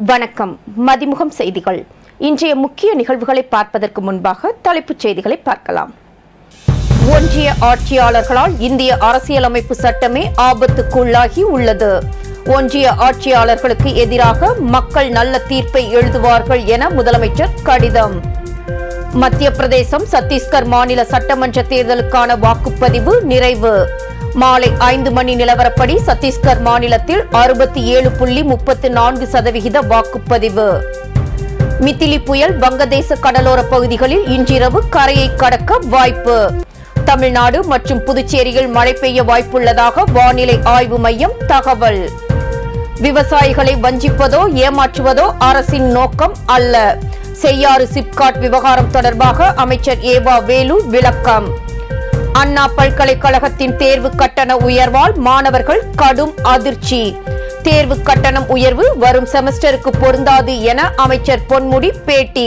வணக்கம் மதிமுகம் செய்திகள் இன்றைய முக்கிய நிகழ்வுகளை பார்ப்பதற்கு முன்பாக தலைப்புச் செய்திகளை பார்க்கலாம் ஒன்றிய ஆட்சியாளர்களால் இந்திய அரசியலமைப்பு சட்டமே ஆபத்துக்குள்ளாகி உள்ளது ஒன்றிய ஆட்சியாளர்களுக்கு எதிராக மக்கள் நல்ல தீர்ப்பை எழுதுவார்கள் என முதலமைச்சர் கடிதம் மத்திய பிரதேசம் சத்தீஸ்கர் மாநில சட்டமன்ற தேர்தலுக்கான வாக்குப்பதிவு நிறைவு மாலை ஐந்து மணி நிலவரப்படி சத்தீஸ்கர் மாநிலத்தில் அறுபத்தி ஏழு புள்ளி முப்பத்து நான்கு சதவிகித வாக்குப்பதிவு மித்திலி புயல் வங்கதேச கடலோர பகுதிகளில் இன்றிரவு கரையை கடக்க வாய்ப்பு தமிழ்நாடு மற்றும் புதுச்சேரியில் மழை பெய்ய வாய்ப்புள்ளதாக வானிலை ஆய்வு மையம் தகவல் விவசாயிகளை வஞ்சிப்பதோ ஏமாற்றுவதோ அரசின் நோக்கம் அல்ல செய்யாறு சிப்காட் விவகாரம் தொடர்பாக அமைச்சர் ஏவா வேலு விளக்கம் அண்ணா பல்கலைக்கழகத்தின் தேர்வு கட்டண உயர்வால் மாணவர்கள் கடும் அதிர்ச்சி தேர்வு கட்டணம் உயர்வு வரும் செமஸ்டருக்கு பொருந்தாது என அமைச்சர் பொன்முடி பேட்டி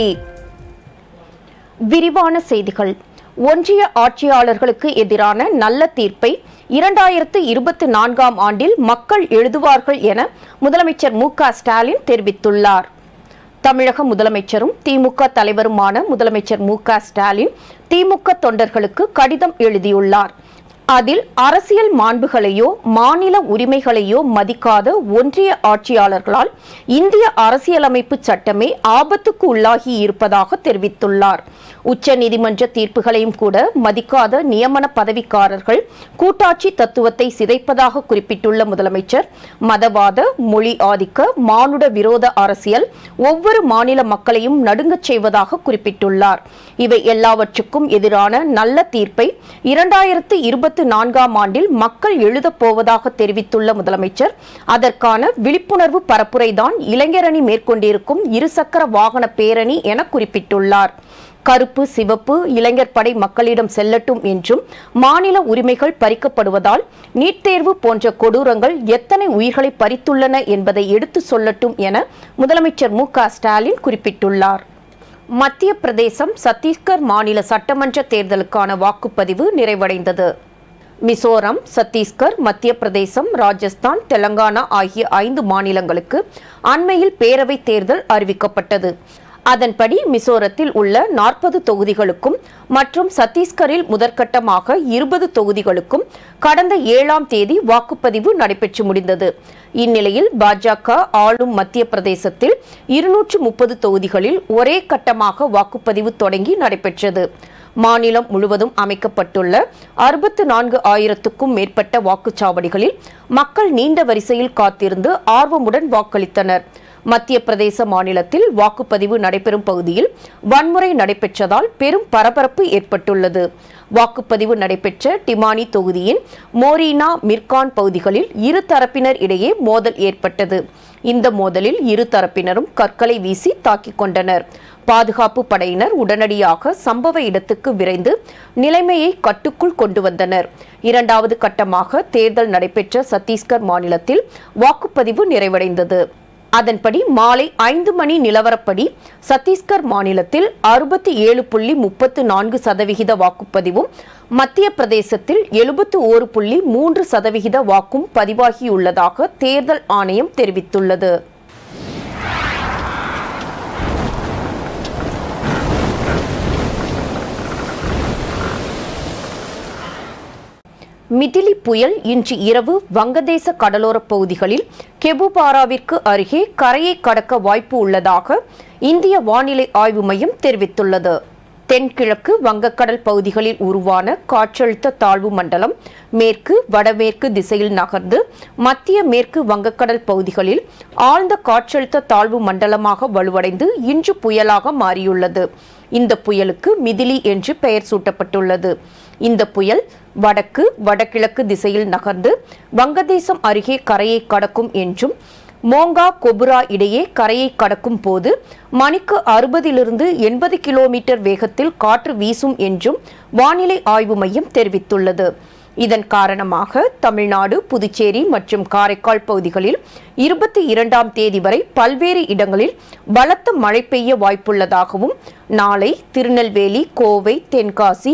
விரிவான செய்திகள் ஒன்றிய ஆட்சியாளர்களுக்கு எதிரான நல்ல தீர்ப்பை இரண்டாயிரத்து இருபத்தி நான்காம் ஆண்டில் மக்கள் எழுதுவார்கள் என முதலமைச்சர் மு க ஸ்டாலின் தெரிவித்துள்ளார் தமிழக முதலமைச்சரும் திமுக தலைவருமான முதலமைச்சர் மு க ஸ்டாலின் திமுக தொண்டர்களுக்கு கடிதம் எழுதியுள்ளார் அதில் அரசியல் மாண்புகளையோ மாநில உரிமைகளையோ மதிக்காத ஒன்றிய ஆட்சியாளர்களால் இந்திய அரசியலமைப்பு சட்டமே ஆபத்துக்கு உள்ளாகி இருப்பதாக தெரிவித்துள்ளார் உச்ச நீதிமன்ற தீர்ப்புகளையும் கூட மதிக்காத நியமன பதவிக்காரர்கள் கூட்டாட்சி தத்துவத்தை சிதைப்பதாக குறிப்பிட்டுள்ள முதலமைச்சர் மதவாத மொழி ஆதிக்க மானுட விரோத அரசியல் ஒவ்வொரு மாநில மக்களையும் நடுங்கச் செய்வதாக குறிப்பிட்டுள்ளார் இவை எல்லாவற்றுக்கும் எதிரான நல்ல தீர்ப்பை இரண்டாயிரத்து இருபத்தி நான்காம் ஆண்டில் மக்கள் எழுதப் போவதாக தெரிவித்துள்ள முதலமைச்சர் அதற்கான விழிப்புணர்வு பரப்புரைதான் இளைஞரணி மேற்கொண்டிருக்கும் இருசக்கர வாகன பேரணி என குறிப்பிட்டுள்ளார் கருப்பு சிவப்பு இளைஞர் படை மக்களிடம் செல்லட்டும் என்றும் மாநில உரிமைகள் பறிக்கப்படுவதால் நீட் தேர்வு போன்ற கொடூரங்கள் எத்தனை உயிர்களை பறித்துள்ளன என்பதை எடுத்து சொல்லட்டும் என முதலமைச்சர் மு க ஸ்டாலின் குறிப்பிட்டுள்ளார் மத்திய பிரதேசம் சத்தீஸ்கர் மாநில சட்டமன்ற தேர்தலுக்கான வாக்குப்பதிவு நிறைவடைந்தது மிசோரம் சத்தீஸ்கர் மத்திய பிரதேசம் ராஜஸ்தான் தெலங்கானா ஆகிய ஐந்து மாநிலங்களுக்கு அண்மையில் பேரவைத் தேர்தல் அறிவிக்கப்பட்டது அதன்படி மிசோரத்தில் உள்ள நாற்பது தொகுதிகளுக்கும் மற்றும் சத்தீஸ்கரில் முதற்கட்டமாக இருபது தொகுதிகளுக்கும் கடந்த ஏழாம் தேதி வாக்குப்பதிவு நடைபெற்று முடிந்தது இந்நிலையில் பாஜக ஆளும் மத்திய பிரதேசத்தில் இருநூற்று முப்பது தொகுதிகளில் ஒரே கட்டமாக வாக்குப்பதிவு தொடங்கி நடைபெற்றது மாநிலம் முழுவதும் அமைக்கப்பட்டுள்ள அறுபத்து நான்கு ஆயிரத்துக்கும் மேற்பட்ட வாக்குச்சாவடிகளில் மக்கள் நீண்ட வரிசையில் காத்திருந்து ஆர்வமுடன் வாக்களித்தனர் மத்திய பிரதேச மாநிலத்தில் வாக்குப்பதிவு நடைபெறும் பகுதியில் வன்முறை நடைபெற்றதால் பெரும் பரபரப்பு ஏற்பட்டுள்ளது வாக்குப்பதிவு நடைபெற்ற டிமானி தொகுதியின் மோரினா மிர்கான் பகுதிகளில் இரு தரப்பினர் இடையே மோதல் ஏற்பட்டது இந்த மோதலில் இரு தரப்பினரும் கற்களை வீசி தாக்கிக் கொண்டனர் பாதுகாப்பு படையினர் உடனடியாக சம்பவ இடத்துக்கு விரைந்து நிலைமையை கட்டுக்குள் கொண்டு வந்தனர் இரண்டாவது கட்டமாக தேர்தல் நடைபெற்ற சத்தீஸ்கர் மாநிலத்தில் வாக்குப்பதிவு நிறைவடைந்தது அதன்படி மாலை ஐந்து மணி நிலவரப்படி சத்தீஸ்கர் மாநிலத்தில் அறுபத்தி ஏழு புள்ளி முப்பத்து நான்கு சதவிகித வாக்குப்பதிவும் மத்திய பிரதேசத்தில் எழுபத்து ஓரு புள்ளி மூன்று சதவிகித வாக்கும் பதிவாகியுள்ளதாக தேர்தல் ஆணையம் தெரிவித்துள்ளது மிதிலி புயல் இன்று இரவு வங்கதேச கடலோர பகுதிகளில் கெபுபாராவிற்கு அருகே கரையை கடக்க வாய்ப்பு உள்ளதாக இந்திய வானிலை ஆய்வு மையம் தெரிவித்துள்ளது தென்கிழக்கு வங்கக்கடல் பகுதிகளில் உருவான காற்றழுத்த தாழ்வு மண்டலம் மேற்கு வடமேற்கு திசையில் நகர்ந்து மத்திய மேற்கு வங்கக்கடல் பகுதிகளில் ஆழ்ந்த காற்றழுத்த தாழ்வு மண்டலமாக வலுவடைந்து இன்று புயலாக மாறியுள்ளது இந்த புயலுக்கு மிதிலி என்று பெயர் சூட்டப்பட்டுள்ளது இந்த புயல் வடக்கு வடகிழக்கு திசையில் நகர்ந்து வங்கதேசம் அருகே கரையை கடக்கும் என்றும் மோங்கா கொபுரா இடையே கரையை கடக்கும் போது மணிக்கு அறுபதிலிருந்து எண்பது கிலோமீட்டர் வேகத்தில் காற்று வீசும் என்றும் வானிலை ஆய்வு மையம் தெரிவித்துள்ளது இதன் காரணமாக தமிழ்நாடு புதுச்சேரி மற்றும் காரைக்கால் பகுதிகளில் இருபத்தி இரண்டாம் தேதி வரை பல்வேறு இடங்களில் பலத்த மழை பெய்ய வாய்ப்புள்ளதாகவும் நாளை திருநெல்வேலி கோவை தென்காசி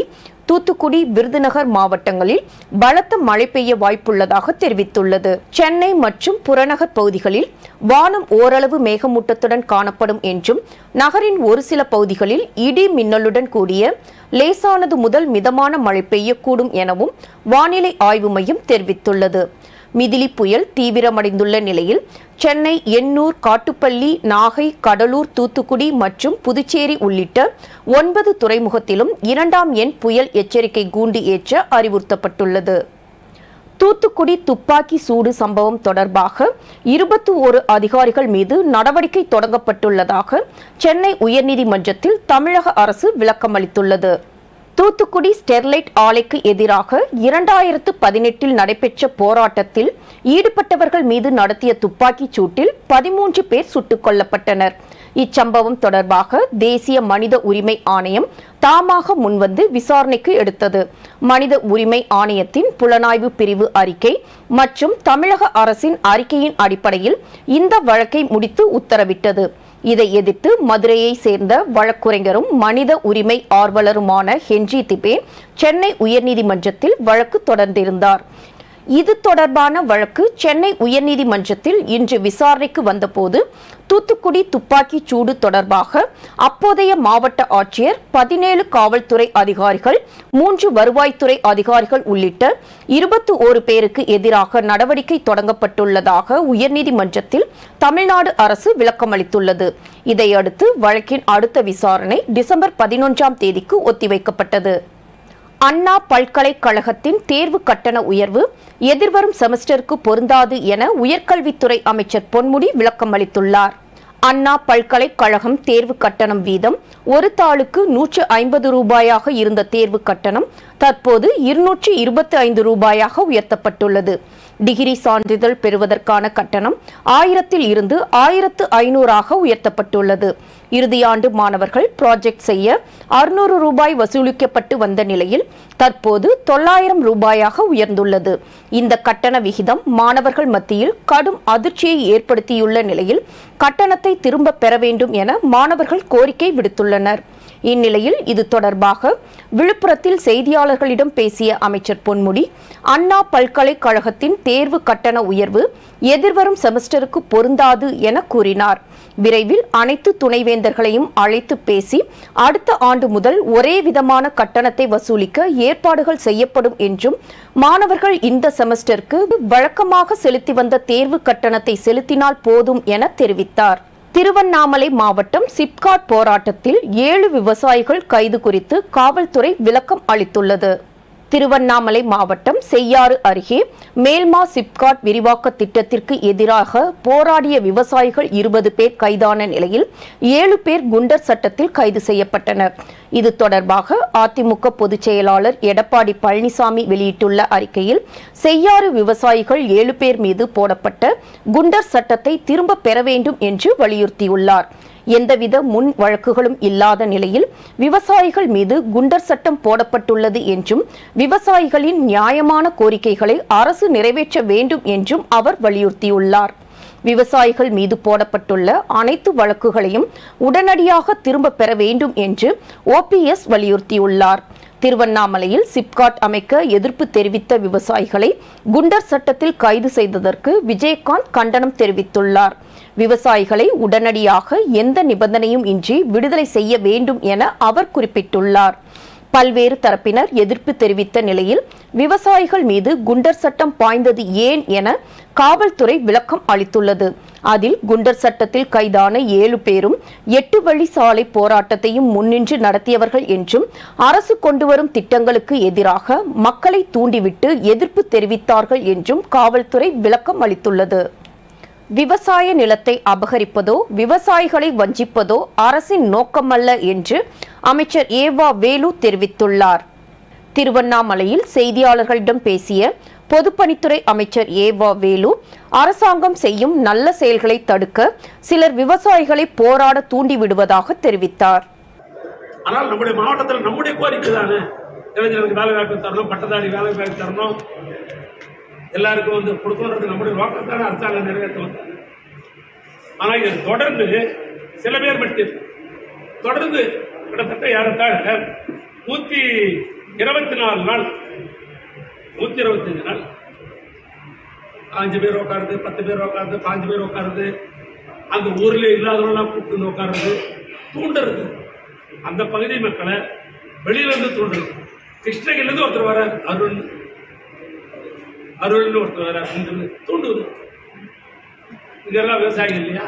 தூத்துக்குடி விருதுநகர் மாவட்டங்களில் பலத்த மழை பெய்ய வாய்ப்புள்ளதாக தெரிவித்துள்ளது சென்னை மற்றும் புறநகர் பகுதிகளில் வானம் ஓரளவு மேகமூட்டத்துடன் காணப்படும் என்றும் நகரின் ஒரு சில பகுதிகளில் இடி மின்னலுடன் கூடிய லேசானது முதல் மிதமான மழை பெய்யக்கூடும் எனவும் வானிலை ஆய்வு மையம் தெரிவித்துள்ளது மிதிலி புயல் தீவிரமடைந்துள்ள நிலையில் சென்னை எண்ணூர் காட்டுப்பள்ளி நாகை கடலூர் தூத்துக்குடி மற்றும் புதுச்சேரி உள்ளிட்ட ஒன்பது துறைமுகத்திலும் இரண்டாம் எண் புயல் எச்சரிக்கை கூண்டு ஏற்ற அறிவுறுத்தப்பட்டுள்ளது தூத்துக்குடி துப்பாக்கி சூடு சம்பவம் தொடர்பாக இருபத்தி ஒரு அதிகாரிகள் மீது நடவடிக்கை தொடங்கப்பட்டுள்ளதாக சென்னை உயர்நீதிமன்றத்தில் தமிழக அரசு விளக்கமளித்துள்ளது தூத்துக்குடி ஸ்டெர்லைட் ஆலைக்கு எதிராக இரண்டாயிரத்து பதினெட்டில் நடைபெற்ற போராட்டத்தில் ஈடுபட்டவர்கள் மீது நடத்திய துப்பாக்கிச் சூட்டில் பதிமூன்று பேர் சுட்டுக் கொல்லப்பட்டனர் இச்சம்பவம் தொடர்பாக தேசிய மனித உரிமை ஆணையம் தாமாக முன்வந்து விசாரணைக்கு எடுத்தது மனித உரிமை ஆணையத்தின் புலனாய்வு பிரிவு அறிக்கை மற்றும் தமிழக அரசின் அறிக்கையின் அடிப்படையில் இந்த வழக்கை முடித்து உத்தரவிட்டது இதை எதிர்த்து மதுரையை சேர்ந்த வழக்குரைஞரும் மனித உரிமை ஆர்வலருமான ஹென்றி திபேன் சென்னை உயர்நீதிமன்றத்தில் வழக்கு தொடர்ந்திருந்தார் இது தொடர்பான வழக்கு சென்னை உயர்நீதிமன்றத்தில் இன்று விசாரணைக்கு வந்தபோது தூத்துக்குடி துப்பாக்கிச் சூடு தொடர்பாக அப்போதைய மாவட்ட ஆட்சியர் பதினேழு காவல்துறை அதிகாரிகள் மூன்று வருவாய்த்துறை அதிகாரிகள் உள்ளிட்ட இருபத்தி ஓரு பேருக்கு எதிராக நடவடிக்கை தொடங்கப்பட்டுள்ளதாக உயர்நீதிமன்றத்தில் தமிழ்நாடு அரசு விளக்கமளித்துள்ளது இதையடுத்து வழக்கின் அடுத்த விசாரணை டிசம்பர் பதினொன்றாம் தேதிக்கு ஒத்திவைக்கப்பட்டது அண்ணா பல்கலைக்கழகத்தின் தேர்வு கட்டண உயர்வு எதிர்வரும் செமஸ்டருக்கு பொருந்தாது என உயர்கல்வித்துறை அமைச்சர் பொன்முடி விளக்கம் அளித்துள்ளார் அண்ணா பல்கலைக்கழகம் தேர்வு கட்டணம் வீதம் ஒரு தாளுக்கு நூற்று ஐம்பது ரூபாயாக இருந்த தேர்வு கட்டணம் தற்போது இருநூற்று இருபத்தி ஐந்து ரூபாயாக உயர்த்தப்பட்டுள்ளது டிகிரி சான்றிதழ் பெறுவதற்கான கட்டணம் ஆயிரத்தில் இருந்து ஆயிரத்து ஐநூறாக உயர்த்தப்பட்டுள்ளது இறுதியாண்டு மாணவர்கள் ப்ராஜெக்ட் செய்ய அறுநூறு ரூபாய் வசூலிக்கப்பட்டு வந்த நிலையில் தற்போது தொள்ளாயிரம் ரூபாயாக உயர்ந்துள்ளது இந்த கட்டண விகிதம் மாணவர்கள் மத்தியில் கடும் அதிர்ச்சியை ஏற்படுத்தியுள்ள நிலையில் கட்டணத்தை திரும்ப பெற வேண்டும் என மாணவர்கள் கோரிக்கை விடுத்துள்ளனர் இந்நிலையில் இது தொடர்பாக விழுப்புரத்தில் செய்தியாளர்களிடம் பேசிய அமைச்சர் பொன்முடி அண்ணா பல்கலைக்கழகத்தின் தேர்வு கட்டண உயர்வு எதிர்வரும் செமஸ்டருக்கு பொருந்தாது என கூறினார் விரைவில் அனைத்து துணைவேந்தர்களையும் அழைத்து பேசி அடுத்த ஆண்டு முதல் ஒரே விதமான கட்டணத்தை வசூலிக்க ஏற்பாடுகள் செய்யப்படும் என்றும் மாணவர்கள் இந்த செமஸ்டருக்கு வழக்கமாக செலுத்தி வந்த தேர்வு கட்டணத்தை செலுத்தினால் போதும் என தெரிவித்தார் திருவண்ணாமலை மாவட்டம் சிப்காட் போராட்டத்தில் ஏழு விவசாயிகள் கைது குறித்து காவல்துறை விளக்கம் அளித்துள்ளது திருவண்ணாமலை மாவட்டம் செய்யாறு அருகே மேல்மா சிப்காட் விரிவாக்க திட்டத்திற்கு எதிராக போராடிய விவசாயிகள் இருபது பேர் கைதான நிலையில் ஏழு பேர் குண்டர் சட்டத்தில் கைது செய்யப்பட்டனர் இது தொடர்பாக அதிமுக பொதுச் செயலாளர் எடப்பாடி பழனிசாமி வெளியிட்டுள்ள அறிக்கையில் செய்யாறு விவசாயிகள் ஏழு பேர் மீது போடப்பட்ட குண்டர் சட்டத்தை திரும்ப பெற வேண்டும் என்று வலியுறுத்தியுள்ளார் எந்தவித முன் வழக்குகளும் இல்லாத நிலையில் விவசாயிகள் மீது குண்டர் சட்டம் போடப்பட்டுள்ளது என்றும் விவசாயிகளின் நியாயமான கோரிக்கைகளை அரசு நிறைவேற்ற வேண்டும் என்றும் அவர் வலியுறுத்தியுள்ளார் விவசாயிகள் மீது போடப்பட்டுள்ள அனைத்து வழக்குகளையும் உடனடியாக திரும்ப பெற வேண்டும் என்று ஓபிஎஸ் வலியுறுத்தியுள்ளார் திருவண்ணாமலையில் சிப்காட் அமைக்க எதிர்ப்பு தெரிவித்த விவசாயிகளை குண்டர் சட்டத்தில் கைது செய்ததற்கு விஜயகாந்த் கண்டனம் தெரிவித்துள்ளார் விவசாயிகளை உடனடியாக எந்த நிபந்தனையும் இன்றி விடுதலை செய்ய வேண்டும் என அவர் குறிப்பிட்டுள்ளார் பல்வேறு தரப்பினர் எதிர்ப்பு தெரிவித்த நிலையில் விவசாயிகள் மீது குண்டர் சட்டம் பாய்ந்தது ஏன் என காவல்துறை விளக்கம் அளித்துள்ளது அதில் குண்டர் சட்டத்தில் கைதான ஏழு பேரும் எட்டு வழி சாலை போராட்டத்தையும் முன்னின்று நடத்தியவர்கள் என்றும் அரசு கொண்டுவரும் திட்டங்களுக்கு எதிராக மக்களை தூண்டிவிட்டு எதிர்ப்பு தெரிவித்தார்கள் என்றும் காவல்துறை விளக்கம் அளித்துள்ளது விவசாய நிலத்தை அபகரிப்பதோ விவசாயிகளை வஞ்சிப்பதோ அரசின் நோக்கமல்ல என்று அமைச்சர் ஏவா வேலு தெரிவித்துள்ளார் திருவண்ணாமலையில் செய்தியாளர்களிடம் பேசிய பொதுப்பணித்துறை அமைச்சர் ஏவா வேலு அரசாங்கம் செய்யும் நல்ல செயல்களை தடுக்க சிலர் விவசாயிகளை போராட தூண்டிவிடுவதாக தெரிவித்தார் ஆனால் நம்முடைய மாவட்டத்தில் நம்முடைய கோரிக்கை தானே இளைஞர்களுக்கு வேலை வாய்ப்பு தரணும் பட்டதாரி வேலை வாய்ப்பு தரணும் எல்லாருக்கும் வந்து கொடுக்கணுன்றது நம்முடைய நோக்கத்தான அரசாங்கம் நிறைவேற்றும் ஆனா இது தொடர்ந்து சில பேர் மட்டும் தொடர்ந்து கிட்டத்தட்ட ஏறத்தாழ நூத்தி இருபத்தி நாலு நாள் நூத்தி இருபத்தஞ்சு நாள் அஞ்சு பேர் உட்காருது பத்து பேர் உட்காருது பாஞ்சு பேர் உட்காருது அந்த ஊர்ல இல்லாதவங்களாம் கூப்பிட்டு வந்து உட்காருது தூண்டுறது அந்த பகுதி மக்களை வெளியில இருந்து தூண்டுறது கிருஷ்ணகிரில இருந்து ஒருத்தர் வராரு அருள் அருள்னு ஒருத்தர் வராரு இங்கிருந்து தூண்டுவது இதெல்லாம் விவசாயிகள் இல்லையா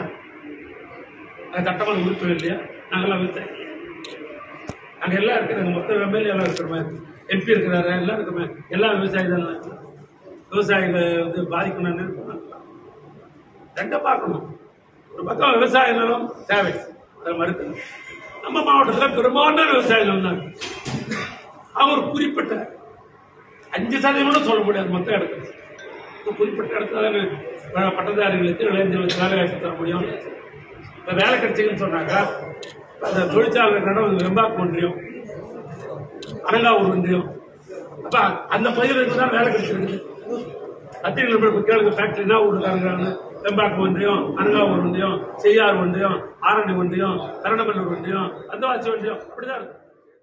அது சட்டமன்ற உறுப்பினர் இல்லையா நாங்கெல்லாம் விவசாயி அங்க எல்லாம் இருக்கிறாங்க மொத்த எம்எல்ஏ எல்லாம் இருக்கிறோமே எம்பி இருக்கிறாரு எல்லாம் இருக்கிறோமே எல்லாம் விவசாயி தான் விவசாயிகளை வந்து பாதிக்கணும்னு ரெண்ட பார்க்கணும் ஒரு பக்கம் விவசாய நிலம் தேவை அதை மறுக்கணும் நம்ம மாவட்டத்தில் பெரும்பாலான விவசாய நிலம் தான் இருக்கு. அவங்க ஒரு குறிப்பிட்ட அஞ்சு சதவீதம் கூட சொல்ல முடியாது மொத்த இடத்துல ஒரு குறிப்பிட்ட இடத்துல தானே ப- பட்டதாரிகளுக்கு இளைஞர்களுக்கு வேலை வாய்ப்பு தர முடியும் இப்போ வேலை கிடைச்சிங்கன்னு சொன்னாக்கா அந்த தொழிற்சாலை நடம் வெம்பாக்கு ஒன்றியம் அனங்காவூர் ஒன்றியம் அப்ப அந்த பகுதிகளுக்கு தான் வேலை கிடைச்சிருக்கு அத்திரி நம்ம கேளுங்க ஃபேக்டரினா ஊருக்காரங்க வெம்பாக்கு ஒன்றியம் அனங்காவூர் ஒன்றியம் செய்யார் ஒன்றியம் ஆரணி ஒன்றியம் கரணமல்லூர் ஒன்றியம் அந்தவாசி ஒன்றியம் அப்படிதான் இருக்கு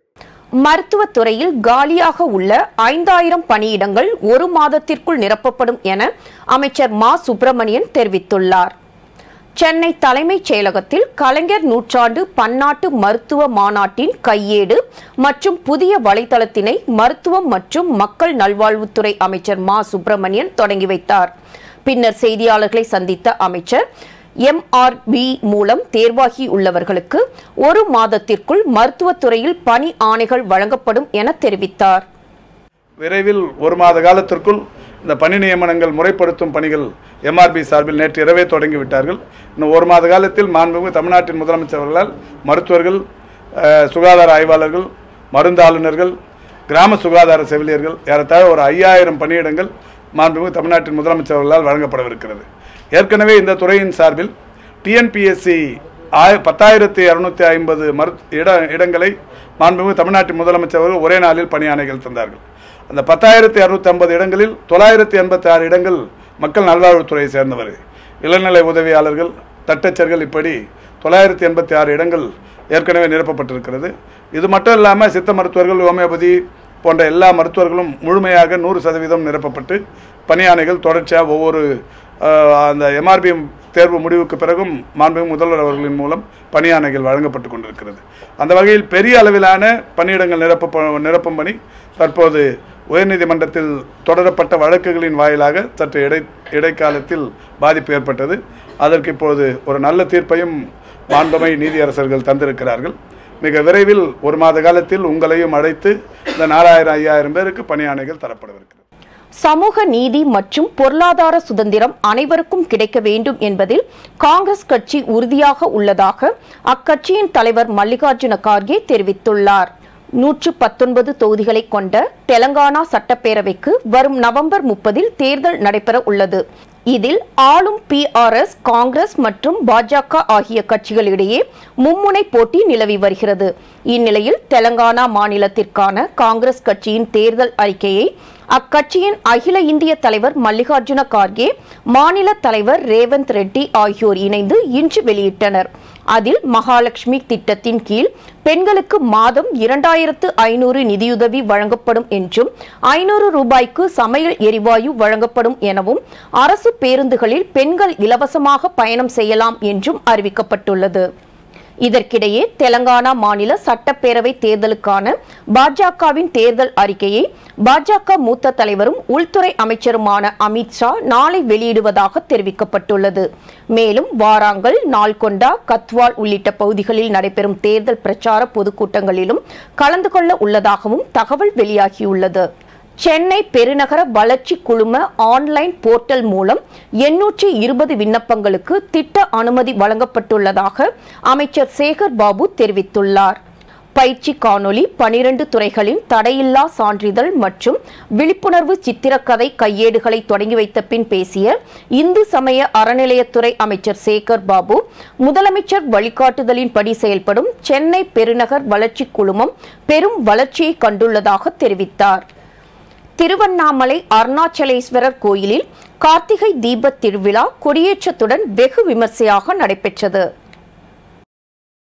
மருத்துவத் துறையில் காலியாக உள்ள ஐந்தாயிரம் பணியிடங்கள் ஒரு மாதத்திற்குள் நிரப்பப்படும் என அமைச்சர் மா சுப்பிரமணியன் தெரிவித்துள்ளார் சென்னை தலைமைச் செயலகத்தில் கலைஞர் நூற்றாண்டு பன்னாட்டு மருத்துவ மாநாட்டின் கையேடு மற்றும் புதிய வலைதளத்தினை மருத்துவம் மற்றும் மக்கள் நல்வாழ்வுத்துறை அமைச்சர் மா சுப்பிரமணியன் தொடங்கி வைத்தார் பின்னர் செய்தியாளர்களை சந்தித்த அமைச்சர் எம்ஆர்பி மூலம் தேர்வாகி உள்ளவர்களுக்கு ஒரு மாதத்திற்குள் மருத்துவத் துறையில் பணி ஆணைகள் வழங்கப்படும் என தெரிவித்தார் விரைவில் ஒரு மாத காலத்திற்குள் இந்த பணி நியமனங்கள் முறைப்படுத்தும் பணிகள் எம்ஆர்பி சார்பில் நேற்று இரவே தொடங்கிவிட்டார்கள் இன்னும் ஒரு மாத காலத்தில் மாண்புமிகு தமிழ்நாட்டின் முதலமைச்சர் அவர்களால் மருத்துவர்கள் அஹ், சுகாதார ஆய்வாளர்கள் மருந்தாளுநர்கள் கிராம சுகாதார செவிலியர்கள் ஏறத்தாழ ஒரு ஐயாயிரம் பணியிடங்கள் மாண்புமிகு தமிழ்நாட்டின் முதலமைச்சர் அவர்களால் வழங்கப்படவிருக்கிறது ஏற்கனவே இந்த துறையின் சார்பில் டிஎன்பிஎஸ்சி ஆய பத்தாயிரத்தி இரநூத்தி ஐம்பது மரு இட இடங்களை மாண்புமிகு தமிழ்நாட்டின் முதலமைச்சர் அவர்கள் ஒரே நாளில் பணி ஆணைகள் தந்தார்கள் அந்த பத்தாயிரத்தி இரநூத்தி ஐம்பது இடங்களில் தொள்ளாயிரத்தி எண்பத்தி ஆறு இடங்கள் மக்கள் நல்வாழ்வுத்துறையை சேர்ந்தவர் இளநிலை உதவியாளர்கள் தட்டச்சர்கள் இப்படி தொள்ளாயிரத்தி எண்பத்தி ஆறு இடங்கள் ஏற்கனவே நிரப்பப்பட்டிருக்கிறது இது மட்டும் இல்லாமல் சித்த மருத்துவர்கள் ஹோமியோபதி போன்ற எல்லா மருத்துவர்களும் முழுமையாக நூறு சதவீதம் நிரப்பப்பட்டு பணியாணைகள் தொடர்ச்சியாக ஒவ்வொரு அஹ், அந்த எம்ஆர்பி தேர்வு முடிவுக்கு பிறகும் மாண்புமிகு முதல்வர் அவர்களின் மூலம் பணியாணைகள் வழங்கப்பட்டு கொண்டிருக்கிறது அந்த வகையில் பெரிய அளவிலான பணியிடங்கள் நிரப்ப நிரப்பும் பணி தற்போது உயர்நீதிமன்றத்தில் தொடரப்பட்ட வழக்குகளின் வாயிலாக சற்று இடை இடைக்காலத்தில் பாதிப்பு ஏற்பட்டது அதற்கு இப்போது ஒரு நல்ல தீர்ப்பையும் மாண்பமை நீதியரசர்கள் தந்திருக்கிறார்கள் மிக விரைவில் ஒரு மாத காலத்தில் உங்களையும் அழைத்து இந்த நாலாயிரம் ஐயாயிரம் பேருக்கு பணியாணைகள் தரப்படவிருக்கிறது சமூக நீதி மற்றும் பொருளாதார சுதந்திரம் அனைவருக்கும் கிடைக்க வேண்டும் என்பதில் காங்கிரஸ் கட்சி உறுதியாக உள்ளதாக அக்கட்சியின் தலைவர் மல்லிகார்ஜுன கார்கே தெரிவித்துள்ளார் நூற்று பத்தொன்பது தொகுதிகளை கொண்ட தெலங்கானா சட்டப்பேரவைக்கு வரும் நவம்பர் முப்பதில் தேர்தல் நடைபெற உள்ளது இதில் ஆளும் பிஆர்எஸ் காங்கிரஸ் மற்றும் பாஜக ஆகிய கட்சிகளிடையே மும்முனை போட்டி நிலவி வருகிறது இந்நிலையில் தெலங்கானா மாநிலத்திற்கான காங்கிரஸ் கட்சியின் தேர்தல் அறிக்கையை அக்கட்சியின் அகில இந்திய தலைவர் மல்லிகார்ஜுன கார்கே மாநில தலைவர் ரேவந்த் ரெட்டி ஆகியோர் இணைந்து இன்று வெளியிட்டனர் அதில் மகாலட்சுமி திட்டத்தின் கீழ் பெண்களுக்கு மாதம் இரண்டாயிரத்து ஐநூறு நிதியுதவி வழங்கப்படும் என்றும் ஐநூறு ரூபாய்க்கு சமையல் எரிவாயு வழங்கப்படும் எனவும் அரசு பேருந்துகளில் பெண்கள் இலவசமாக பயணம் செய்யலாம் என்றும் அறிவிக்கப்பட்டுள்ளது இதற்கிடையே தெலங்கானா மாநில சட்டப்பேரவை தேர்தலுக்கான பாஜகவின் தேர்தல் அறிக்கையை பாஜக மூத்த தலைவரும் உள்துறை அமைச்சருமான அமித்ஷா நாளை வெளியிடுவதாக தெரிவிக்கப்பட்டுள்ளது மேலும் வாராங்கல் நால்கொண்டா கத்வால் உள்ளிட்ட பகுதிகளில் நடைபெறும் தேர்தல் பிரச்சார பொதுக்கூட்டங்களிலும் கலந்து கொள்ள உள்ளதாகவும் தகவல் வெளியாகியுள்ளது சென்னை பெருநகர வளர்ச்சி குழும ஆன்லைன் போர்ட்டல் மூலம் எண்ணூற்றி இருபது விண்ணப்பங்களுக்கு திட்ட அனுமதி வழங்கப்பட்டுள்ளதாக அமைச்சர் சேகர் பாபு தெரிவித்துள்ளார் பயிற்சி காணொளி பனிரெண்டு துறைகளின் தடையில்லா சான்றிதழ் மற்றும் விழிப்புணர்வு சித்திரக்கதை கையேடுகளை தொடங்கி வைத்த பின் பேசிய இந்து சமய அறநிலையத்துறை அமைச்சர் சேகர் பாபு முதலமைச்சர் வழிகாட்டுதலின்படி செயல்படும் சென்னை பெருநகர் வளர்ச்சி குழுமம் பெரும் வளர்ச்சியை கண்டுள்ளதாக தெரிவித்தார் திருவண்ணாமலை அருணாச்சலேஸ்வரர் கோயிலில் கார்த்திகை தீபத் திருவிழா கொடியேற்றத்துடன் வெகு விமர்சையாக நடைபெற்றது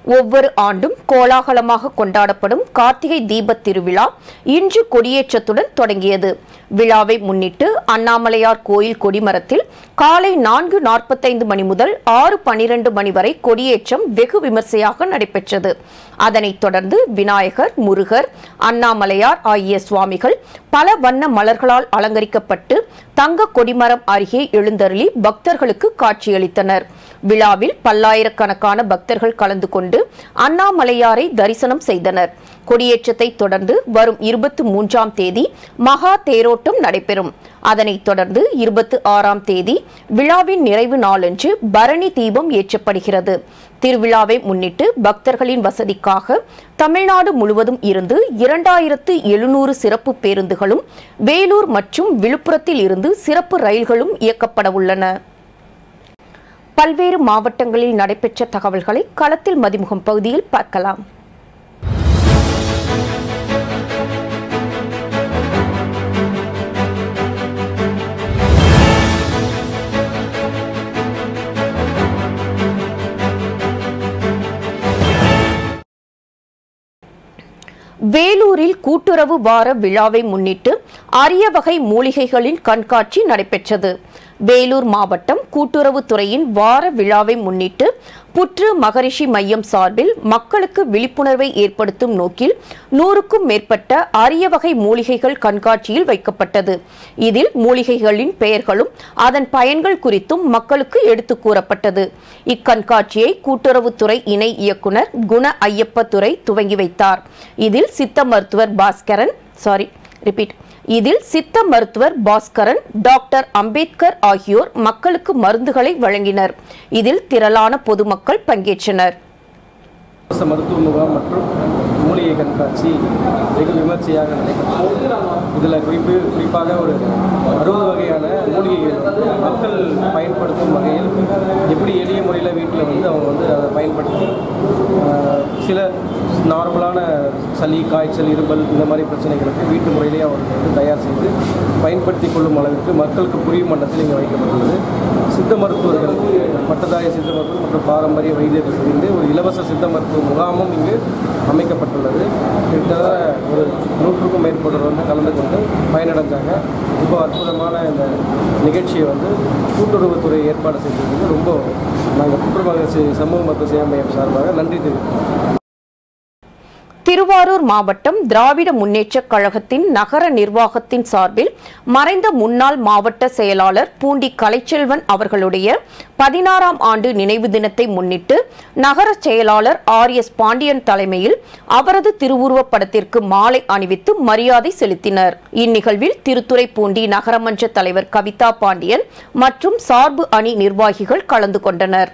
ஒவ்வொரு ஆண்டும் கோலாகலமாக கொண்டாடப்படும் கார்த்திகை தீபத் திருவிழா இன்று கொடியேற்றத்துடன் தொடங்கியது விழாவை முன்னிட்டு அண்ணாமலையார் கோயில் கொடிமரத்தில் காலை நான்கு நாற்பத்தைந்து மணி முதல் ஆறு பனிரெண்டு மணி வரை கொடியேற்றம் வெகு விமர்சையாக நடைபெற்றது அதனைத் தொடர்ந்து விநாயகர் முருகர் அண்ணாமலையார் ஆகிய சுவாமிகள் பல வண்ண மலர்களால் அலங்கரிக்கப்பட்டு தங்க கொடிமரம் அருகே எழுந்தருளி பக்தர்களுக்கு காட்சியளித்தனர் விழாவில் பல்லாயிரக்கணக்கான பக்தர்கள் கலந்து கொண்டு அண்ணாமலையாரை தரிசனம் செய்தனர் கொடியேற்றத்தை தொடர்ந்து வரும் இருபத்தி மூன்றாம் தேதி மகா தேரோட்டம் நடைபெறும் அதனைத் தொடர்ந்து இருபத்தி ஆறாம் தேதி விழாவின் நிறைவு நாளன்று பரணி தீபம் ஏற்றப்படுகிறது திருவிழாவை முன்னிட்டு பக்தர்களின் வசதிக்காக தமிழ்நாடு முழுவதும் இருந்து இரண்டாயிரத்து எழுநூறு சிறப்பு பேருந்துகளும் வேலூர் மற்றும் விழுப்புரத்தில் இருந்து சிறப்பு ரயில்களும் இயக்கப்பட உள்ளன பல்வேறு மாவட்டங்களில் நடைபெற்ற தகவல்களை களத்தில் மதிமுகம் பகுதியில் பார்க்கலாம் வேலூரில் கூட்டுறவு வார விழாவை முன்னிட்டு அரிய வகை மூலிகைகளின் கண்காட்சி நடைபெற்றது வேலூர் மாவட்டம் கூட்டுறவுத்துறையின் வார விழாவை முன்னிட்டு புற்று மகரிஷி மையம் சார்பில் மக்களுக்கு விழிப்புணர்வை ஏற்படுத்தும் நோக்கில் நூறுக்கும் மேற்பட்ட அரிய வகை மூலிகைகள் கண்காட்சியில் வைக்கப்பட்டது இதில் மூலிகைகளின் பெயர்களும் அதன் பயன்கள் குறித்தும் மக்களுக்கு எடுத்துக் கூறப்பட்டது இக்கண்காட்சியை கூட்டுறவுத்துறை இணை இயக்குனர் குண ஐயப்பத்துறை துவங்கி வைத்தார் இதில் சித்த மருத்துவர் பாஸ்கரன் சாரி ரிப்பீட் இதில் சித்த மருத்துவர் பாஸ்கரன் டாக்டர் அம்பேத்கர் ஆகியோர் மக்களுக்கு மருந்துகளை வழங்கினர் இதில் திரளான பொதுமக்கள் பங்கேற்றனர் இலவச மருத்துவ முகாம் மற்றும் மூலிகை கண்காட்சி வெகு விமர்சையாக நடைபெற்றது இதில் குறிப்பு குறிப்பாக ஒரு அறுபது வகையான மூலிகைகள் வந்து மக்கள் பயன்படுத்தும் வகையில் எப்படி எளிய முறையில் வீட்டில் வந்து அவங்க வந்து அதை பயன்படுத்தி ஆஹ், சில நார்மலான சளி காய்ச்சல் இருமல் இந்த மாதிரி பிரச்சனைகளுக்கு வீட்டு முறையிலேயே அவர்கள் வந்து தயார் செய்து பயன்படுத்தி கொள்ளும் அளவிற்கு மக்களுக்கு புரியும் மட்டத்தில் இங்கே வைக்கப்பட்டுள்ளது சித்த மருத்துவர்கள் பட்டதாரி சித்த மருத்துவம் மற்றும் பாரம்பரிய வைத்தியர்கள் இருந்து ஒரு இலவச சித்த மருத்துவ முகாமும் இங்கு அமைக்கப்பட்டுள்ளது கிட்டத்தட்ட ஒரு நூற்றுக்கும் மேற்பட்டவர் வந்து கலந்து கொண்டு பயனடைஞ்சாங்க ரொம்ப அற்புதமான இந்த நிகழ்ச்சியை வந்து கூட்டுறவுத்துறை ஏற்பாடு செஞ்சதுக்கு ரொம்ப நாங்கள் கூட்டுறவு சமூக மருத்துவ சேவை மையம் சார்பாக நன்றி தெரிவிக்கிறோம் திருவாரூர் மாவட்டம் திராவிட முன்னேற்றக் கழகத்தின் நகர நிர்வாகத்தின் சார்பில் மறைந்த முன்னாள் மாவட்ட செயலாளர் பூண்டி கலைச்செல்வன் அவர்களுடைய பதினாறாம் ஆண்டு நினைவு தினத்தை முன்னிட்டு நகர செயலாளர் ஆர் எஸ் பாண்டியன் தலைமையில் அவரது திருவுருவப் படத்திற்கு மாலை அணிவித்து மரியாதை செலுத்தினர் இந்நிகழ்வில் திருத்துறைப்பூண்டி நகரமன்ற தலைவர் கவிதா பாண்டியன் மற்றும் சார்பு அணி நிர்வாகிகள் கலந்து கொண்டனர்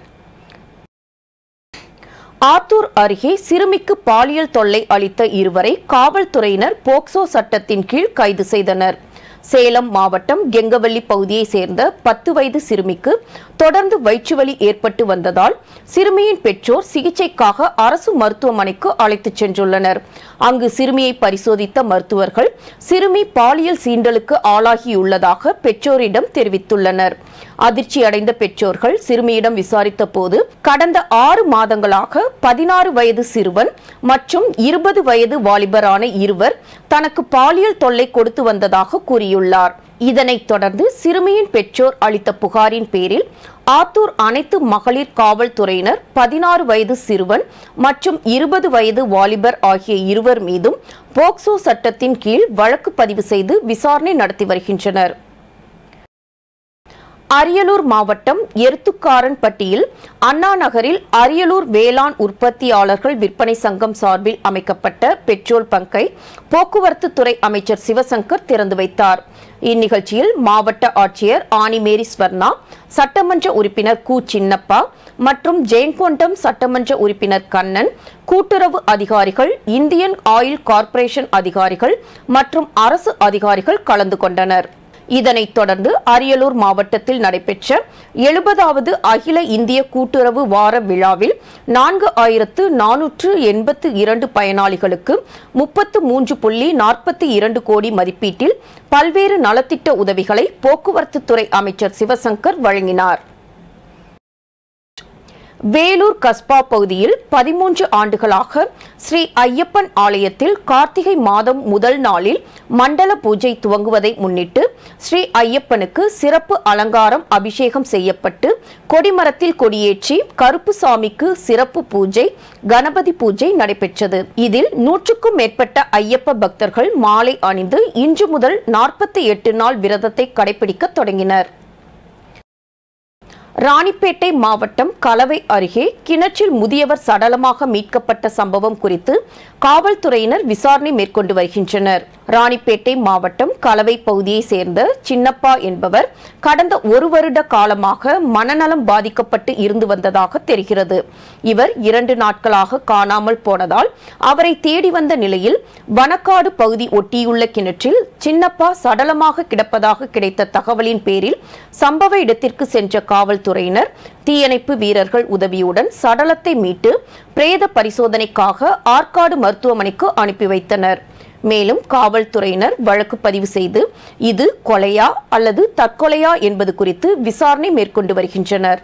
ஆத்தூர் அருகே சிறுமிக்கு பாலியல் தொல்லை அளித்த இருவரை காவல்துறையினர் போக்சோ சட்டத்தின் கீழ் கைது செய்தனர் சேலம் மாவட்டம் கெங்கவல்லி பகுதியைச் சேர்ந்த பத்து வயது சிறுமிக்கு தொடர்ந்து வயிற்றுவலி ஏற்பட்டு வந்ததால் சிறுமியின் பெற்றோர் சிகிச்சைக்காக அரசு மருத்துவமனைக்கு அழைத்துச் சென்றுள்ளனர் அங்கு சிறுமியை பரிசோதித்த மருத்துவர்கள் சிறுமி பாலியல் சீண்டலுக்கு ஆளாகியுள்ளதாக பெற்றோரிடம் தெரிவித்துள்ளனர் அதிர்ச்சி அடைந்த பெற்றோர்கள் சிறுமியிடம் விசாரித்த போது கடந்த ஆறு மாதங்களாக பதினாறு வயது சிறுவன் மற்றும் இருபது வயது வாலிபரான இருவர் தனக்கு பாலியல் தொல்லை கொடுத்து வந்ததாக கூறியுள்ளார் இதனைத் தொடர்ந்து சிறுமியின் பெற்றோர் அளித்த புகாரின் பேரில் ஆத்தூர் அனைத்து மகளிர் காவல்துறையினர் பதினாறு வயது சிறுவன் மற்றும் இருபது வயது வாலிபர் ஆகிய இருவர் மீதும் போக்சோ சட்டத்தின் கீழ் வழக்கு பதிவு செய்து விசாரணை நடத்தி வருகின்றனர் அரியலூர் மாவட்டம் எருத்துக்காரன்பட்டியில் அண்ணா நகரில் அரியலூர் வேளாண் உற்பத்தியாளர்கள் விற்பனை சங்கம் சார்பில் அமைக்கப்பட்ட பெட்ரோல் பங்கை போக்குவரத்து துறை அமைச்சர் சிவசங்கர் திறந்து வைத்தார் இந்நிகழ்ச்சியில் மாவட்ட ஆட்சியர் ஆனிமேரி ஸ்வர்ணா சட்டமன்ற உறுப்பினர் கு சின்னப்பா மற்றும் ஜெயங்கொண்டம் சட்டமன்ற உறுப்பினர் கண்ணன் கூட்டுறவு அதிகாரிகள் இந்தியன் ஆயில் கார்ப்பரேஷன் அதிகாரிகள் மற்றும் அரசு அதிகாரிகள் கலந்து கொண்டனர் இதனைத் தொடர்ந்து அரியலூர் மாவட்டத்தில் நடைபெற்ற எழுபதாவது அகில இந்திய கூட்டுறவு வார விழாவில் நான்கு ஆயிரத்து நானூற்று எண்பத்து இரண்டு பயனாளிகளுக்கு முப்பத்து மூன்று புள்ளி நாற்பத்தி இரண்டு கோடி மதிப்பீட்டில் பல்வேறு நலத்திட்ட உதவிகளை போக்குவரத்து துறை அமைச்சர் சிவசங்கர் வழங்கினார் வேலூர் கஸ்பா பகுதியில் பதிமூன்று ஆண்டுகளாக ஸ்ரீ ஐயப்பன் ஆலயத்தில் கார்த்திகை மாதம் முதல் நாளில் மண்டல பூஜை துவங்குவதை முன்னிட்டு ஸ்ரீ ஐயப்பனுக்கு சிறப்பு அலங்காரம் அபிஷேகம் செய்யப்பட்டு கொடிமரத்தில் கொடியேற்றி கருப்புசாமிக்கு சிறப்பு பூஜை கணபதி பூஜை நடைபெற்றது இதில் நூற்றுக்கும் மேற்பட்ட ஐயப்ப பக்தர்கள் மாலை அணிந்து இன்று முதல் நாற்பத்தி எட்டு நாள் விரதத்தை கடைபிடிக்க தொடங்கினர் ராணிப்பேட்டை மாவட்டம் கலவை அருகே கிணற்றில் முதியவர் சடலமாக மீட்கப்பட்ட சம்பவம் குறித்து காவல்துறையினர் விசாரணை மேற்கொண்டு வருகின்றனர் ராணிப்பேட்டை மாவட்டம் கலவை பகுதியை சேர்ந்த சின்னப்பா என்பவர் கடந்த ஒரு வருட காலமாக மனநலம் பாதிக்கப்பட்டு இருந்து வந்ததாக தெரிகிறது இவர் இரண்டு நாட்களாக காணாமல் போனதால் அவரை தேடி வந்த நிலையில் வனக்காடு பகுதி ஒட்டியுள்ள கிணற்றில் சின்னப்பா சடலமாக கிடப்பதாக கிடைத்த தகவலின் பேரில் சம்பவ இடத்திற்கு சென்ற காவல்துறையினர் தீயணைப்பு வீரர்கள் உதவியுடன் சடலத்தை மீட்டு பிரேத பரிசோதனைக்காக ஆற்காடு மருத்துவமனைக்கு அனுப்பி வைத்தனர் மேலும் காவல்துறையினர் வழக்கு பதிவு செய்து இது கொலையா அல்லது தற்கொலையா என்பது குறித்து விசாரணை மேற்கொண்டு வருகின்றனர்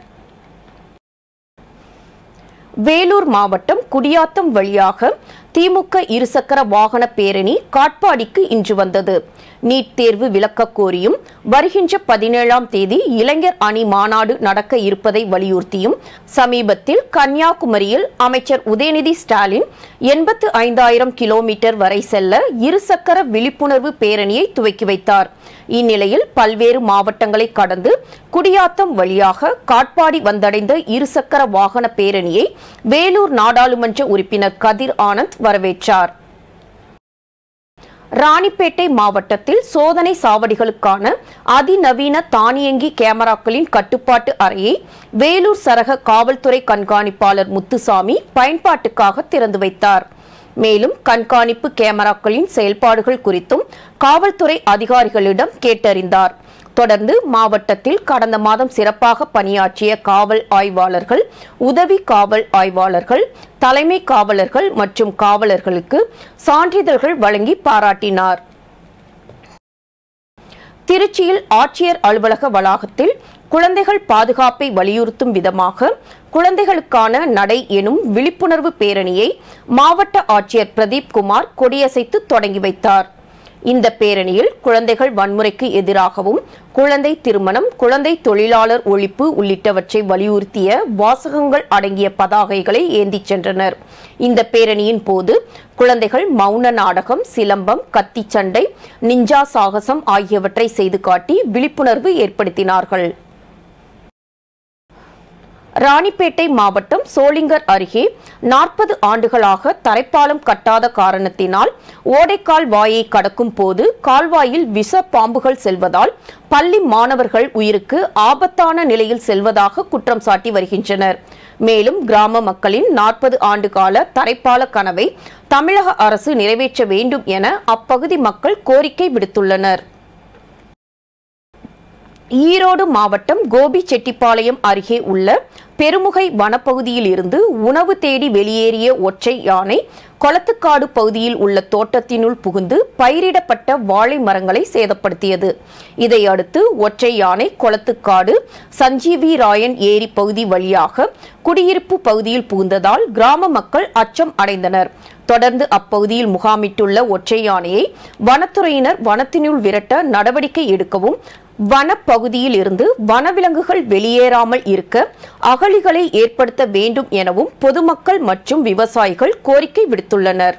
வேலூர் மாவட்டம் குடியாத்தம் வழியாக திமுக இருசக்கர வாகன பேரணி காட்பாடிக்கு இன்று வந்தது நீட் தேர்வு விலக்க கோரியும் வருகின்ற பதினேழாம் தேதி இளைஞர் அணி மாநாடு நடக்க இருப்பதை வலியுறுத்தியும் சமீபத்தில் கன்னியாகுமரியில் அமைச்சர் உதயநிதி ஸ்டாலின் எண்பத்து ஐந்தாயிரம் கிலோமீட்டர் வரை செல்ல இருசக்கர விழிப்புணர்வு பேரணியை துவக்கி வைத்தார் இந்நிலையில் பல்வேறு மாவட்டங்களை கடந்து குடியாத்தம் வழியாக காட்பாடி வந்தடைந்த இருசக்கர வாகன பேரணியை வேலூர் நாடாளுமன்ற உறுப்பினர் கதிர் ஆனந்த் வரவேற்றார் ராணிப்பேட்டை மாவட்டத்தில் சோதனை சாவடிகளுக்கான அதிநவீன தானியங்கி கேமராக்களின் கட்டுப்பாட்டு அறையை வேலூர் சரக காவல்துறை கண்காணிப்பாளர் முத்துசாமி பயன்பாட்டுக்காக திறந்து வைத்தார் மேலும் கண்காணிப்பு கேமராக்களின் செயல்பாடுகள் குறித்தும் காவல்துறை அதிகாரிகளிடம் கேட்டறிந்தார் தொடர்ந்து மாவட்டத்தில் கடந்த மாதம் சிறப்பாக பணியாற்றிய காவல் ஆய்வாளர்கள் உதவி காவல் ஆய்வாளர்கள் தலைமை காவலர்கள் மற்றும் காவலர்களுக்கு சான்றிதழ்கள் வழங்கி பாராட்டினார் திருச்சியில் ஆட்சியர் அலுவலக வளாகத்தில் குழந்தைகள் பாதுகாப்பை வலியுறுத்தும் விதமாக குழந்தைகளுக்கான நடை எனும் விழிப்புணர்வு பேரணியை மாவட்ட ஆட்சியர் பிரதீப் குமார் கொடியசைத்து தொடங்கி வைத்தார் இந்த பேரணியில் குழந்தைகள் வன்முறைக்கு எதிராகவும் குழந்தை திருமணம் குழந்தை தொழிலாளர் ஒழிப்பு உள்ளிட்டவற்றை வலியுறுத்திய வாசகங்கள் அடங்கிய பதாகைகளை ஏந்திச் சென்றனர் இந்த பேரணியின் போது குழந்தைகள் மௌன நாடகம் சிலம்பம் கத்திச்சண்டை நிஞ்சா சாகசம் ஆகியவற்றை செய்து காட்டி விழிப்புணர்வு ஏற்படுத்தினார்கள் ராணிப்பேட்டை மாவட்டம் சோளிங்கர் அருகே நாற்பது ஆண்டுகளாக தரைப்பாலம் கட்டாத காரணத்தினால் ஓடைக்கால் வாயை கடக்கும் போது கால்வாயில் விஷ பாம்புகள் செல்வதால் பள்ளி மாணவர்கள் உயிருக்கு ஆபத்தான நிலையில் செல்வதாக குற்றம் சாட்டி வருகின்றனர் மேலும் கிராம மக்களின் நாற்பது ஆண்டு கால தரைப்பால கனவை தமிழக அரசு நிறைவேற்ற வேண்டும் என அப்பகுதி மக்கள் கோரிக்கை விடுத்துள்ளனர் ஈரோடு மாவட்டம் கோபிச்செட்டிப்பாளையம் அருகே உள்ள பெருமுகை வனப்பகுதியில் இருந்து உணவு தேடி வெளியேறிய ஒற்றை யானை கொளத்துக்காடு பகுதியில் உள்ள தோட்டத்தினுள் புகுந்து பயிரிடப்பட்ட வாழை மரங்களை சேதப்படுத்தியது இதையடுத்து ஒற்றை யானை கொளத்துக்காடு சஞ்சீவி ராயன் ஏரி பகுதி வழியாக குடியிருப்பு பகுதியில் புகுந்ததால் கிராம மக்கள் அச்சம் அடைந்தனர் தொடர்ந்து அப்பகுதியில் முகாமிட்டுள்ள ஒற்றை யானையை வனத்துறையினர் வனத்தினுள் விரட்ட நடவடிக்கை எடுக்கவும் வனப்பகுதியில் இருந்து வனவிலங்குகள் வெளியேறாமல் இருக்க அகழிகளை ஏற்படுத்த வேண்டும் எனவும் பொதுமக்கள் மற்றும் விவசாயிகள் கோரிக்கை விடுத்துள்ளனர்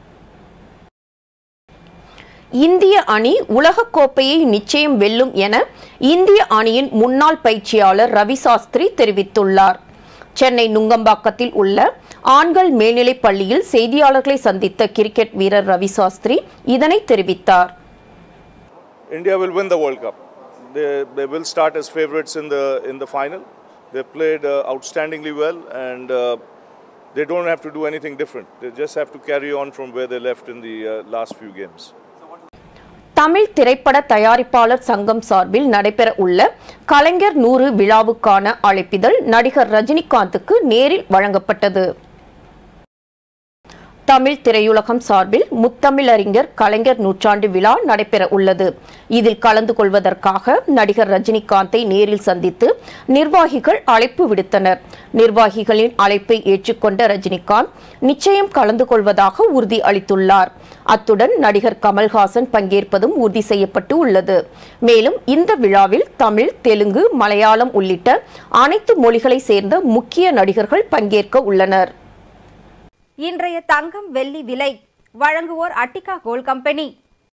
இந்திய அணி உலகக்கோப்பையை நிச்சயம் வெல்லும் என இந்திய அணியின் முன்னாள் பயிற்சியாளர் ரவி சாஸ்திரி தெரிவித்துள்ளார் சென்னை நுங்கம்பாக்கத்தில் உள்ள ஆண்கள் மேல்நிலைப் பள்ளியில் செய்தியாளர்களை சந்தித்த கிரிக்கெட் வீரர் ரவி சாஸ்திரி இதனை தெரிவித்தார் India will win the World Cup. They, they will start as favorites in the in the final. They played uh, outstandingly well, and uh, they don't have to do anything different. They just have to carry on from where they left in the uh, last few games. Tamil திரைப்பட தயாரிப்பாளர் சங்கம் சார்பில் நடைபெற உள்ள கலைஞர் நூறு விழாவுக்கான அழைப்பிதழ் நடிகர் ரஜினிகாந்துக்கு நேரில் வழங்கப்பட்டது தமிழ் திரையுலகம் சார்பில் முத்தமிழறிஞர் கலைஞர் நூற்றாண்டு விழா நடைபெற உள்ளது இதில் கலந்து கொள்வதற்காக நடிகர் ரஜினிகாந்தை நேரில் சந்தித்து நிர்வாகிகள் அழைப்பு விடுத்தனர் நிர்வாகிகளின் அழைப்பை ஏற்றுக்கொண்ட ரஜினிகாந்த் நிச்சயம் கலந்து கொள்வதாக உறுதி அளித்துள்ளார் அத்துடன் நடிகர் கமல்ஹாசன் பங்கேற்பதும் உறுதி செய்யப்பட்டு உள்ளது மேலும் இந்த விழாவில் தமிழ் தெலுங்கு மலையாளம் உள்ளிட்ட அனைத்து மொழிகளை சேர்ந்த முக்கிய நடிகர்கள் பங்கேற்க உள்ளனர் இன்றைய தங்கம் வெள்ளி விலை வழங்குவோர் அட்டிகா கோல்ட் கம்பெனி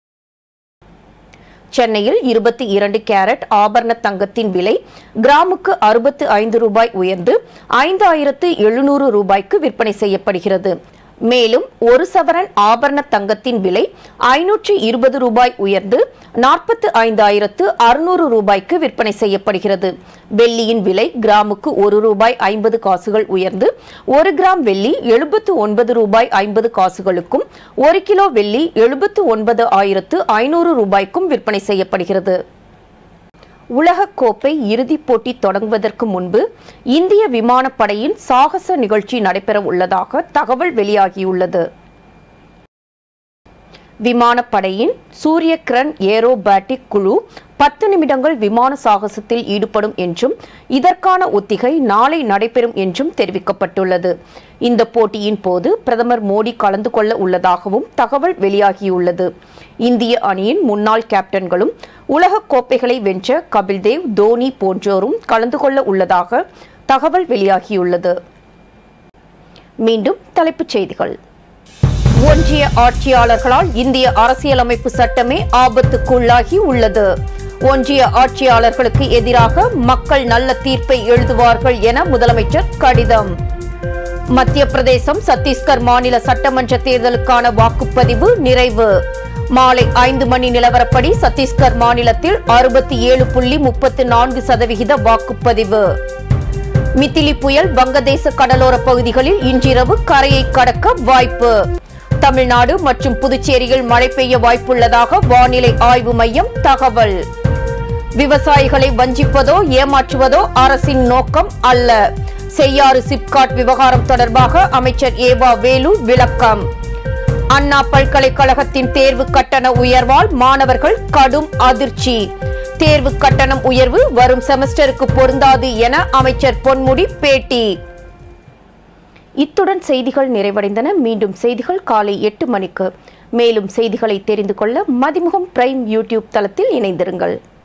சென்னையில் இருபத்தி இரண்டு கேரட் ஆபரண தங்கத்தின் விலை கிராமுக்கு அறுபத்து ஐந்து ரூபாய் உயர்ந்து ஐந்தாயிரத்து எழுநூறு ரூபாய்க்கு விற்பனை செய்யப்படுகிறது மேலும் ஒரு சவரன் ஆபரண தங்கத்தின் விலை ஐநூற்றி இருபது ரூபாய் உயர்ந்து நாற்பத்து ஐந்தாயிரத்து அறுநூறு ரூபாய்க்கு விற்பனை செய்யப்படுகிறது வெள்ளியின் விலை கிராமுக்கு ஒரு ரூபாய் ஐம்பது காசுகள் உயர்ந்து ஒரு கிராம் வெள்ளி எழுபத்து ஒன்பது ரூபாய் ஐம்பது காசுகளுக்கும் ஒரு கிலோ வெள்ளி எழுபத்து ஒன்பது ஆயிரத்து ஐநூறு ரூபாய்க்கும் விற்பனை செய்யப்படுகிறது உலகக்கோப்பை இறுதிப் போட்டி தொடங்குவதற்கு முன்பு இந்திய விமானப்படையின் சாகச நிகழ்ச்சி நடைபெற உள்ளதாக தகவல் வெளியாகியுள்ளது விமானப்படையின் சூரிய கிரண் ஏரோபேட்டிக் குழு பத்து நிமிடங்கள் விமான சாகசத்தில் ஈடுபடும் என்றும் இதற்கான ஒத்திகை நாளை நடைபெறும் என்றும் தெரிவிக்கப்பட்டுள்ளது இந்த போட்டியின் போது பிரதமர் மோடி கலந்து கொள்ள உள்ளதாகவும் தகவல் வெளியாகியுள்ளது இந்திய அணியின் முன்னாள் கேப்டன்களும் உலக கோப்பைகளை வென்ற கபில்தேவ் தோனி போன்றோரும் கலந்து கொள்ள உள்ளதாக தகவல் வெளியாகியுள்ளது மீண்டும் தலைப்புச் செய்திகள் ஒன்றிய ஆட்சியாளர்களால் இந்திய அரசியலமைப்பு சட்டமே ஆபத்துக்குள்ளாகி உள்ளது ஒன்றிய ஆட்சியாளர்களுக்கு எதிராக மக்கள் நல்ல தீர்ப்பை எழுதுவார்கள் என முதலமைச்சர் கடிதம் மத்திய பிரதேசம் சத்தீஸ்கர் மாநில சட்டமன்ற தேர்தலுக்கான வாக்குப்பதிவு நிறைவு மாலை ஐந்து மணி நிலவரப்படி சத்தீஸ்கர் மாநிலத்தில் அறுபத்தி ஏழு புள்ளி முப்பத்து நான்கு சதவிகித வாக்குப்பதிவு மித்திலி புயல் வங்கதேச கடலோர பகுதிகளில் இன்றிரவு கரையை கடக்க வாய்ப்பு தமிழ்நாடு மற்றும் புதுச்சேரியில் மழை பெய்ய வாய்ப்புள்ளதாக வானிலை ஆய்வு மையம் தகவல் விவசாயிகளை வஞ்சிப்பதோ ஏமாற்றுவதோ அரசின் நோக்கம் அல்ல செய்யாறு சிப்காட் விவகாரம் தொடர்பாக அமைச்சர் ஏவா வேலு விளக்கம் அண்ணா பல்கலைக்கழகத்தின் தேர்வு கட்டண உயர்வால் மாணவர்கள் கடும் அதிர்ச்சி தேர்வு கட்டணம் உயர்வு வரும் செமஸ்டருக்கு பொருந்தாது என அமைச்சர் பொன்முடி பேட்டி இத்துடன் செய்திகள் நிறைவடைந்தன மீண்டும் செய்திகள் காலை எட்டு மணிக்கு மேலும் செய்திகளை தெரிந்து கொள்ள மதிமுகம் பிரைம் யூடியூப் தளத்தில் இணைந்திருங்கள்